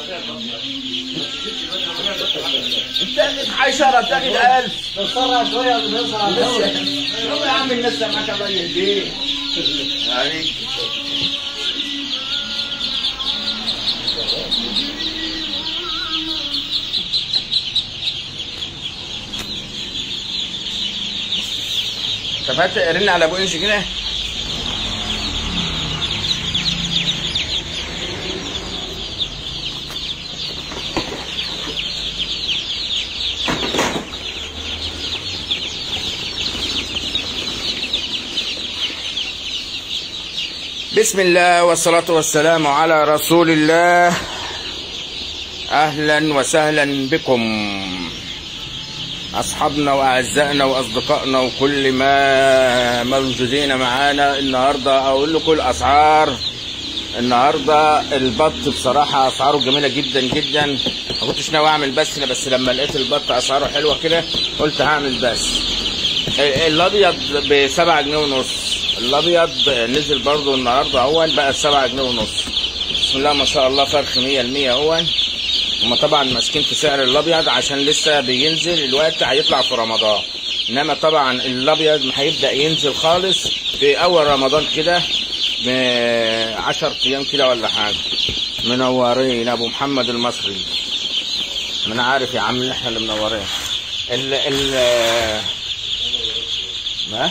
تاخد عشرة تاخد ألف نصرها شويه ونصرها يلا يا عم الناس معاك الله يهديك يعني طب هات رن على ابو انش كده بسم الله والصلاة والسلام على رسول الله أهلا وسهلا بكم أصحابنا وأعزائنا وأصدقائنا وكل ما موجودين معانا النهاردة أقول لكم الأسعار النهاردة البط بصراحة أسعاره جميلة جدا جدا ما كنتش ناوي أعمل بس بس لما لقيت البط أسعاره حلوة كده قلت هعمل بس الأبيض بسبعة جنيه ونص الأبيض نزل برضو النهاردة أول بقى بسبعة جنيه ونص بسم الله ما شاء الله فرق مية المية أول هما طبعا ماسكين في سعر الابيض عشان لسه بينزل الوقت هيطلع في رمضان انما طبعا الابيض هيبدا ينزل خالص في اول رمضان كده ب 10 ايام كده ولا حاجه منورين ابو محمد المصري ما انا عارف يا عم ان احنا اللي منورين ال ال ما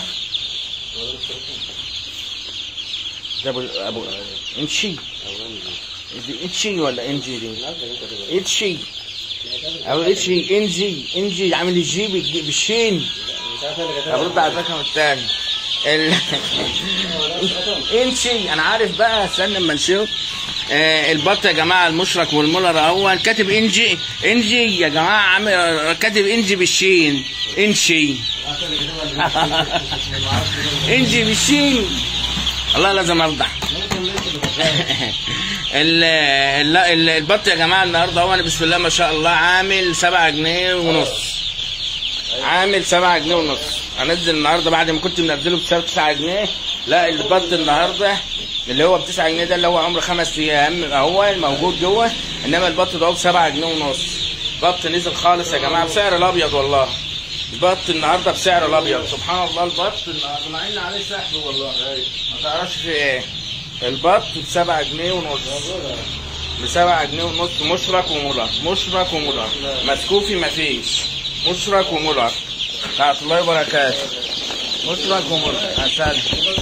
ده ابو ابو انشي دي انشي ولا انجي دي انشي او انشي انجي انجي عامل الجي بالج- بالشين طب رد على الرقم الثاني ال... انشي انا عارف بقى استنى اما نشوف آه البط يا جماعه المشرك والمولر اهو كاتب انجي انجي يا جماعه عامل كاتب انجي بالشين انشي انجي بالشين الله لازم ارضع ال- ال- ال- البط يا جماعه النهارده هو أنا بسم الله ما شاء الله عامل 7 جنيه ونص عامل 7 جنيه ونص هنزل النهارده بعد ما كنت منزله بسعر 9 جنيه لا البط النهارده اللي هو ب 9 جنيه ده اللي هو عمره خمس ايام اهو موجود جوه انما البط ده هو ب 7 جنيه ونص بط نزل خالص يا جماعه بسعر الابيض والله البط النهارده بسعر الابيض سبحان الله البط النهارده مع ان عليه سحب والله ما تعرفش في ايه البط بسبعة جنيه ونص بسبعة جنيه ونص مشرك ومولر مشرك ومولر مسكوفي مفيش مشرك ومولر بتاعت الله وبركاته مشرك ومولر عسل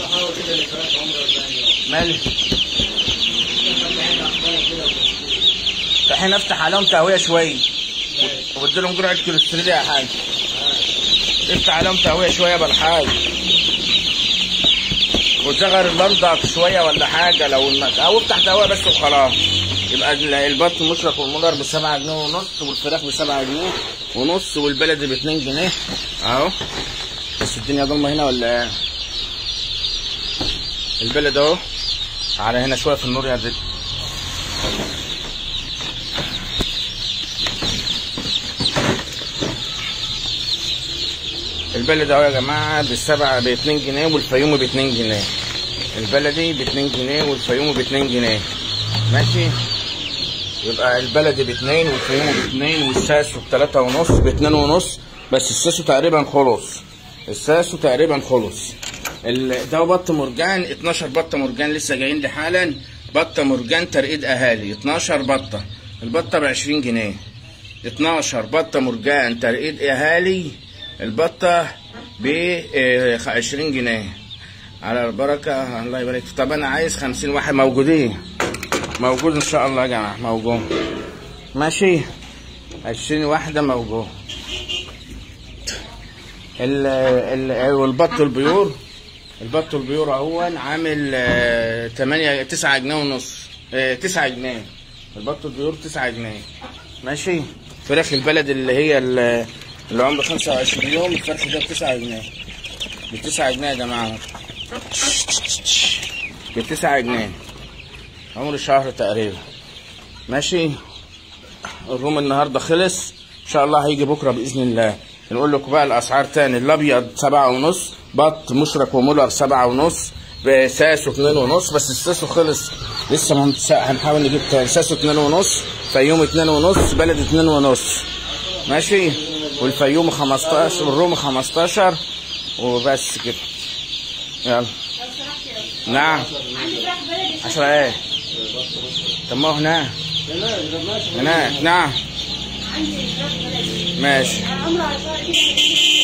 مالي الحين افتح عليهم تهويه شويه وبدي لهم جرعه كوليسترول يا حاج افتح عليهم تهويه شويه بالحاج وتغير برضك شويه ولا حاجه لو المك... او افتح تهويه بس وخلاص يبقى ال- البط المشرق والمولر ب 7 جنيه ونص والفراخ ب 7 جنيه ونص والبلدي ب 2 جنيه اهو بس الدنيا ضلمه هنا ولا ايه؟ البلد اهو على هنا شويه في النور يا زيد البلد اهو يا جماعه بالسبعه ب 2 جنيه والفيوم ب 2 جنيه البلدي ب 2 جنيه والفيوم ب 2 جنيه ماشي يبقى البلدي ب 2 والفيوم ب 2 والساسو ب 3 ونص ب 2 ونص بس الساسو تقريبا خلص الساسو تقريبا خلص ال- ده بط مرجان 12 بطه مرجان لسه جايين لي حالا بطه مرجان ترقيد اهالي 12 بطه البطه ب 20 جنيه 12 بطه مرجان ترقيد اهالي البطه ب 20 جنيه على البركه الله يبارك فيك. طب انا عايز 50 واحد موجودين موجود ان شاء الله يا جماعه موجود ماشي 20 واحده موجود ال ال والبط البيور البط البيور اهو عامل 8 9 جنيه ونص 9 جنيه البط البيور 9 جنيه ماشي فراخ البلد اللي هي ال- اللي عمره 25 يوم الفرخ ده ب 9 جنيه ب 9 جنيه يا جماعه ب 9 جنيه عمر شهر تقريبا ماشي الروم النهارده خلص ان شاء الله هيجي بكره باذن الله نقول لكم بقى الاسعار تاني الابيض سبعة ونص بط مشرك ومولر سبعة ونص بساسو اتنين ونص بس الساسو خلص لسه ما هنس- هنحاول نجيب تاني ساسو اتنين ونص فيوم اتنين ونص بلد اتنين ونص ماشي والفيوم خمستاشر والروم خمستاشر وبس كده يلا نعم عشرة ايه طب ما هو هناك هناك نعم ماشي